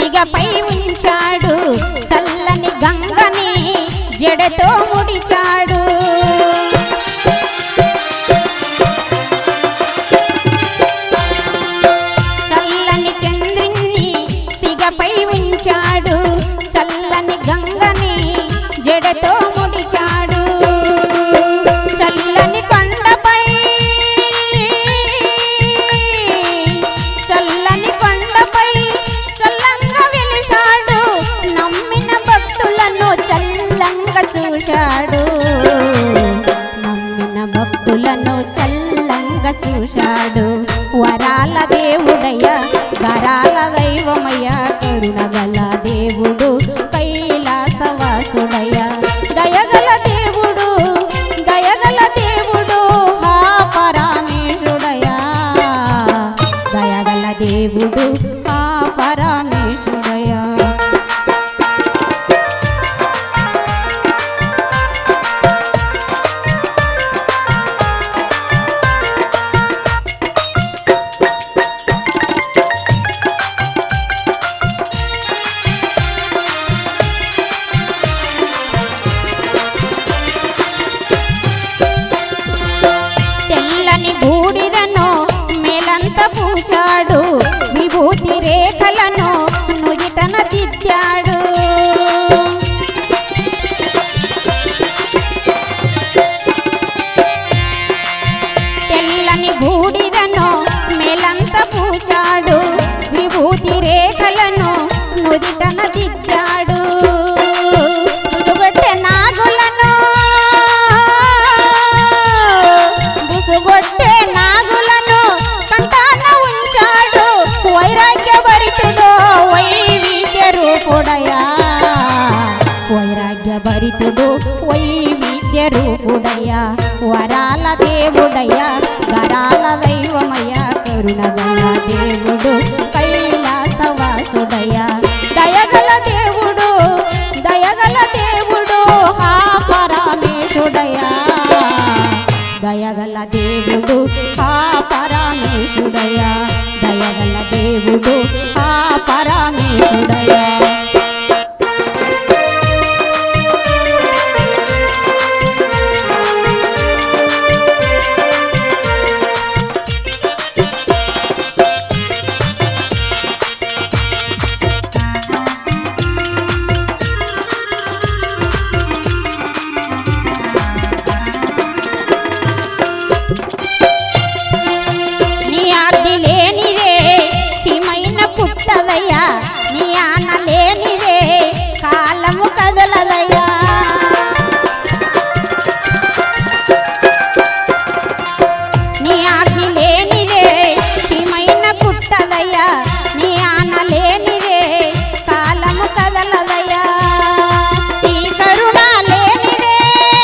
సిగపై ఉంచాడు చల్లని గంగని జడతో ముడిచాడు చల్లని చంద్రుణ్ణి సిగపై ఉంచాడు చల్లని గంగని జడతో ముడిచాడు చల్లని కొండపై చల్లని కొండపై చల్లంగా వెలిశాడు నమ్మిన భక్తులను చల్లంగా చూశాడు నమ్మిన భక్తులను చల్లంగా చూశాడు వరాల దేవుడయ్య వరాల దైవమయ్య కరుణగల దేవుడు కైలాసవాసుడయ్య దయగల దేవుడు దయగల దేవుడు హా పరమేశుడయ్యా దయగల దేవుడు హా పరమేశుడయ్యా తెల్లని బూడిదను మేలంత పూశాడు విభూతి రేఖలను నుదిటన దిద్దాడు తెల్లని బూడిదను మేలంత పూశాడు విభూతి రేఖలను నుదిటన దిద్దాడు బుసుగొట్టె నాగులను బుసుగొట్టె నాగులను కంటాన ఉంచాడు వైరాగ్య భరితుడు వైవిధ్య రూపుడయా వైరాగ్య భరితుడు వైవిధ్య రూపుడయ్యా వరాల దేవుడయ్యా వరాల దైవమయ్యా కరుణగల దేవుడు కైలాసవాసుడయ్యా దయగల దేవుడు దయగల దేవుడు హా పరమేశుడయ్యా దయగల దేవుడు హా పరమేశుడయ్యా దయగల దేవుడు హా పరమేశుడయ్యా నీ ఆజ్ఞ లేనిదే చిమైన పుట్టదయ్యా నీ ఆన లేనిదే కాలము కదలదయ్యా నీ ఆజ్ఞ లేనిదే చిమైన పుట్టదయ్యా నీ ఆన లేనిదే కాలము కదలదయ్యా నీ కరుణ లేనిదే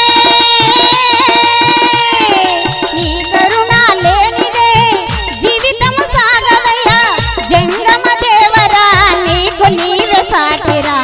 నీ కరుణ లేనిదే జీవితము సాగదయ్యా జంగమ దేవరా నీకు నీవే సాటిరా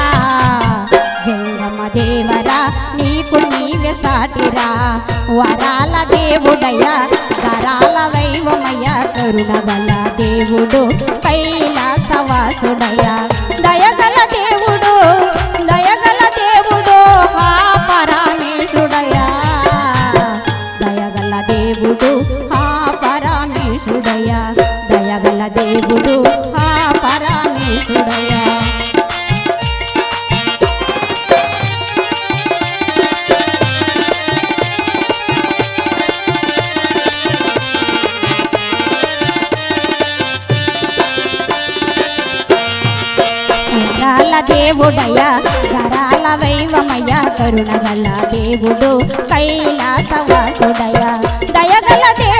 జంగమ దేవరా నీకు నీవే సాటిరా వరాల దేవుడయ్యా వరాల దైవమయ్యా కరుణగల దేవుడు కైలాసవాసుడయ్యా దయగల దేవుడు దయగల దేవుడు హా పరమేశుడయ్యా దయగల దేవుడు హా పరమేశుడయ్యా దయగల దేవుడు హా పరమేశుడయ్యా వరాల దేవుడయ్యా గరాల వైవమయ్యా కరుణగల దేవుడు కైలాసవాసుడయ్యా దయగల దేవుడు